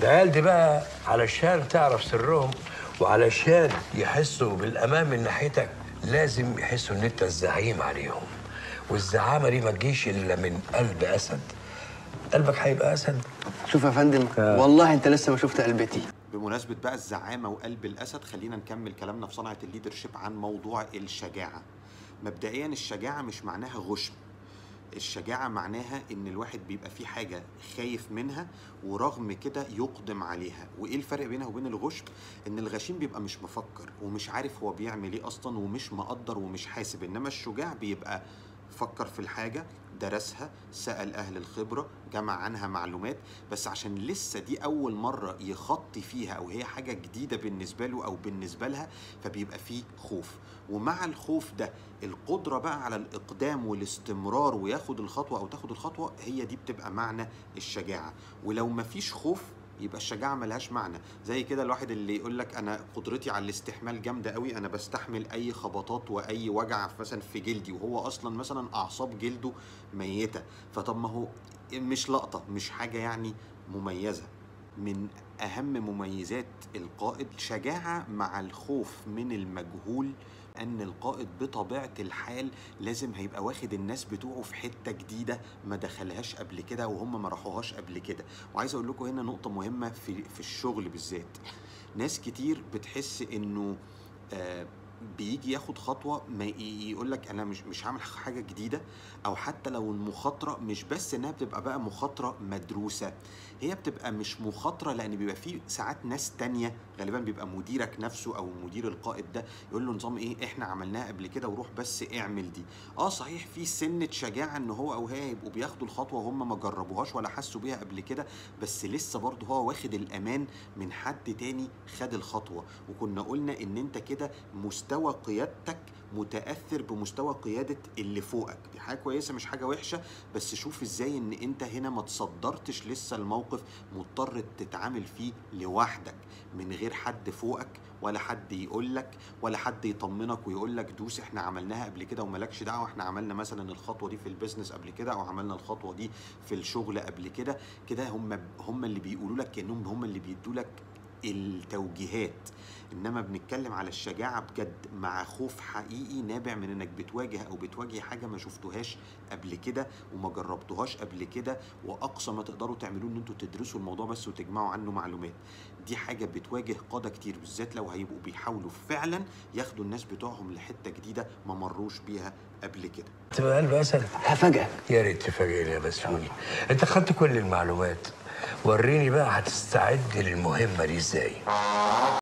العيال دي بقى علشان تعرف سرهم وعلشان يحسوا بالامان من ناحيتك لازم يحسوا ان انت الزعيم عليهم والزعامه دي ما تجيش الا من قلب اسد قلبك هيبقى اسد شوف يا فندم والله انت لسه ما شفت قلبتي بمناسبة بقى الزعامة وقلب الأسد خلينا نكمل كلامنا في صنعة الليدرشيب عن موضوع الشجاعة مبدئيا الشجاعة مش معناها غشم الشجاعة معناها إن الواحد بيبقى فيه حاجة خايف منها ورغم كده يقدم عليها وإيه الفرق بينها وبين الغشم؟ إن الغشيم بيبقى مش مفكر ومش عارف هو بيعمل إيه أصلا ومش مقدر ومش حاسب إنما الشجاع بيبقى فكر في الحاجة درسها سأل أهل الخبرة جمع عنها معلومات بس عشان لسه دي أول مرة يخطي فيها أو هي حاجة جديدة بالنسبة له أو بالنسبة لها فبيبقى فيه خوف ومع الخوف ده القدرة بقى على الإقدام والاستمرار وياخد الخطوة أو تاخد الخطوة هي دي بتبقى معنى الشجاعة ولو مفيش خوف يبقى الشجاعه ملهاش معنى زي كده الواحد اللي يقول لك انا قدرتي على الاستحمال جامده قوي انا بستحمل اي خبطات واي وجع مثلا في جلدي وهو اصلا مثلا اعصاب جلده ميته فطب ما هو مش لقطه مش حاجه يعني مميزه من اهم مميزات القائد شجاعه مع الخوف من المجهول ان القائد بطبيعه الحال لازم هيبقى واخد الناس بتوعه في حته جديده ما دخلهاش قبل كده وهم ما راحوهاش قبل كده وعايز اقول لكم هنا نقطه مهمه في في الشغل بالذات ناس كتير بتحس انه آه بيجي ياخد خطوه ما يقول لك انا مش مش هعمل حاجه جديده او حتى لو المخاطره مش بس انها بتبقى بقى مخاطره مدروسه هي بتبقى مش مخاطره لان بيبقى في ساعات ناس تانية غالبا بيبقى مديرك نفسه او مدير القائد ده يقول له نظام ايه احنا عملناها قبل كده وروح بس اعمل دي اه صحيح في سنه شجاعه ان هو او هي يبقوا بياخدوا الخطوه وهم ما جربوهاش ولا حسوا بيها قبل كده بس لسه برضه هو واخد الامان من حد تاني خد الخطوه وكنا قلنا ان انت كده مستوى قيادتك متاثر بمستوى قياده اللي فوقك دي حاجه كويسه مش حاجه وحشه بس شوف ازاي ان انت هنا ما تصدرتش لسه الموقف مضطر تتعامل فيه لوحدك من غير حد فوقك ولا حد يقول لك ولا حد يطمنك ويقول لك دوس احنا عملناها قبل كده ومالكش دعوه احنا عملنا مثلا الخطوه دي في البيزنس قبل كده او عملنا الخطوه دي في الشغل قبل كده كده هم هم اللي بيقولوا لك كانهم هم اللي بيدوا لك التوجيهات انما بنتكلم على الشجاعه بجد مع خوف حقيقي نابع من انك بتواجه او بتواجه حاجه ما شفتوهاش قبل كده وما جربتوهاش قبل كده واقصى ما تقدروا تعملوه ان انتوا تدرسوا الموضوع بس وتجمعوا عنه معلومات دي حاجه بتواجه قاده كتير بالذات لو هيبقوا بيحاولوا فعلا ياخدوا الناس بتوعهم لحته جديده ما مروش بيها قبل كده تبقى قلب اسد هفاجئك يا ريت تفاجئني يا بسوني انت خدت كل المعلومات وريني بقى هتستعد للمهمه دي ازاي